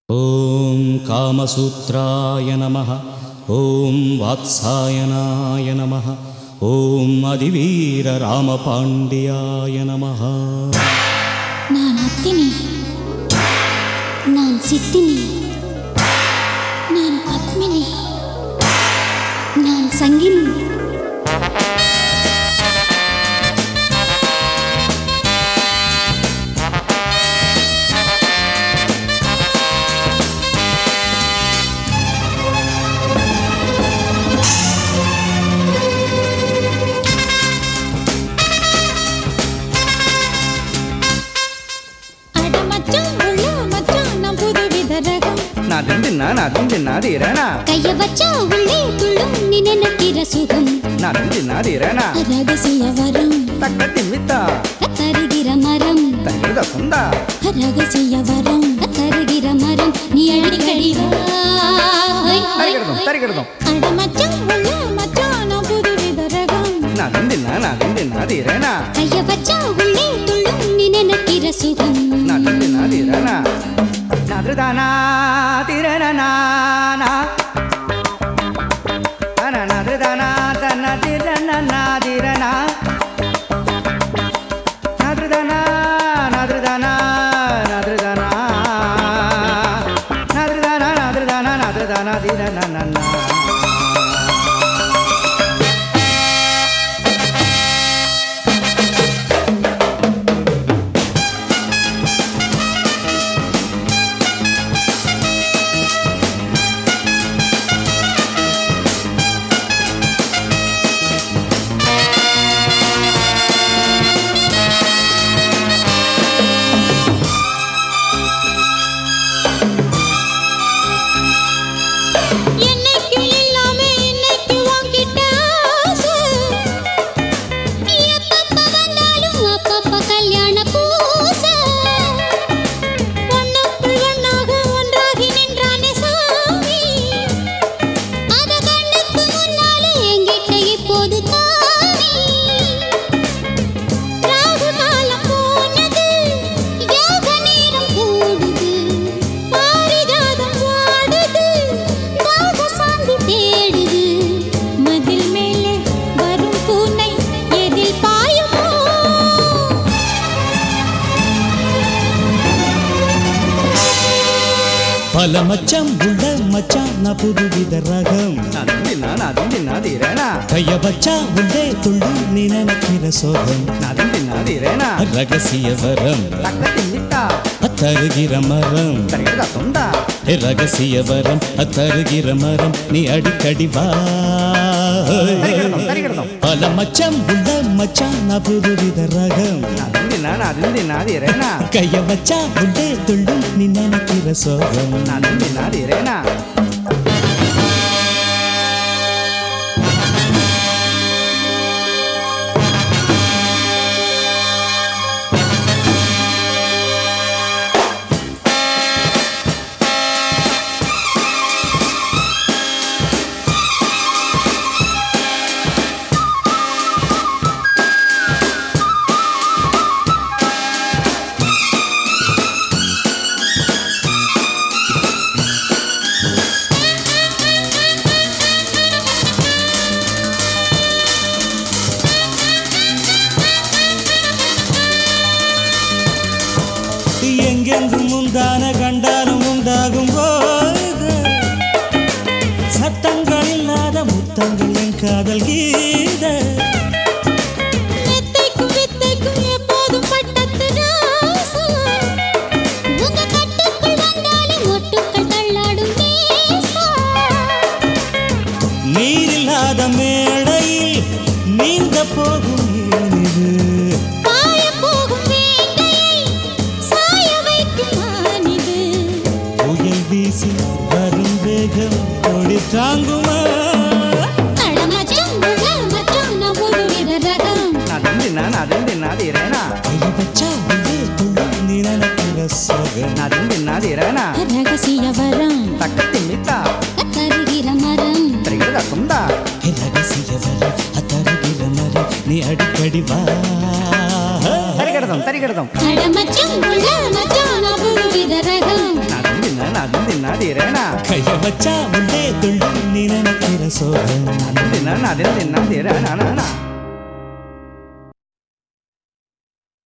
ॐ कामसूत्राय नमः ॐ वात्सायनाय नमः ॐ அதிவீரராமபாண்டியாய நமः நான் அத்தினி நான் சித்தினி நான் பத்மினி நான் சங்கினி அட மச்சான் உள்ள மச்சான் நான் புதுவித ரகம் நாதிந்தின்னா நாதிந்தின்னா தீரனா கைய வச்சா உள்ளே துள்ளும் நீ நினைக்கிற சுகம் நாதிந்தின்னா தீரனா ரகசிய வரம் தக்க திம்மித்தா தருகிற மரம் தங்கிருத சொந்தா ரகசிய வரம் தருகிற மரம் நீ அடிக்கடி வா. தரிகிடதும் தரிகிடதும் அட மச்சான் உள்ள மச்சான் நான் புதுவித ரகம் நாதிந்தின்னா நாதிந்தின்னா தீரனா கைய வச்சா உள்ளே துள்ளும் நீ நினைக்கிற சுகம் நாதிந்தின்னா தீரனா நாதிருதானா தீரனா நாதிருதானா தன்ன தீரனா தீரனா நாதிருதானா நாதிருதானா நாதிருதானா நாதிருதானா நாதிருதானா நாதிருதானா தீரனா என்னைக்கு இல்லாம இன்னைக்கு வாங்கிட்ட ஆசை. எப்பப்ப வந்தாலும் அப்பப்ப கல்யாண பூசை ஒண்ணுக்குள் ஒண்ணாக ஒன்றாகி நின்றானே சாமி அத கண்ணுக்கு முன்னாலே எங்கிட்ட இப்போது காமி ராகு காலம் போனது யோக நேரம் கூடுது பாரிஜாதம் வாடுது தாக சாந்தி தேடுது மதில் மேலே வரும் பூனை எதில் பாயுமோ பல மச்சம் உள்ள மச்சான் நான் புதுவித ரகம் நாதிந்தின்னா நாதிந்தின்னா தீரனா கைய வச்சா உள்ளே துள்ளும் நீ நினைக்கிற சோகம் நாதிந்தின்னா தீரனா ரகசிய வரம் தக்க திம்மித்தா தருகிற மரம் தரிகிடத சொந்தா ரகசிய வரம் தருகிற மரம் நீ அடிக்கடி வா தரிகிடதும் தரிகிடதும் பல மச்சம் உள்ள மச்சான் நான் புதுவித ரகம் நாதிந்தின்னா நாதிந்தின்னா தீரனா கைய வச்சா உள்ளே துள்ளும் நீ நினைக்கிற சோகம் நாதிந்தின்னா தீரனா எங்கெங்கும் முந்தான கண்டாலும் உண்டாகும் போது சத்தங்கள் இல்லாத முத்தங்கள் என் காதல் கீத மெத்தைக்கும் வித்தைக்கும் எப்போதும் பட்டத்து ராசா உங்க கட்டுக்குள் வந்தாலே மொட்டுக்கள் தள்ளாடும் பேசா நீரில்லாத மேடையில் நீந்த போகும் ஏனிது பாய போகும் வேங்கையை சாய வைக்கும் மானிது புயல் வீசி வரும் வேகம் கொடி தாங்குமா அட மச்சான் உள்ள மச்சான் நான் புதுவித ரகம் நாதிந்தின்னா நாதிந்தின்னா தீரனா கையை வச்சா உள்ளே துள்ளும் நீ நினைக்கிற சோகம் நாதிந்தின்னா தீரனா ரகசிய வரம் தக்க திம்மித்தா தருகிற மரம் தரிகிடத சொந்தா ரகசிய வரம் தருகிற மரம் நீ அடிக்கடி வா தரிகிடதும் தரிகிடதும் அட மச்சான் உள்ள மச்சான் நான் புதுவித ரகம் நான் அதுவும் தின்னாதீரேனா கைய வச்சா முன்னே துள்ளும் நீ நினைக்கிற சோகம் அதுவும் தின்னா அதுவும் தின்னாதீரேனா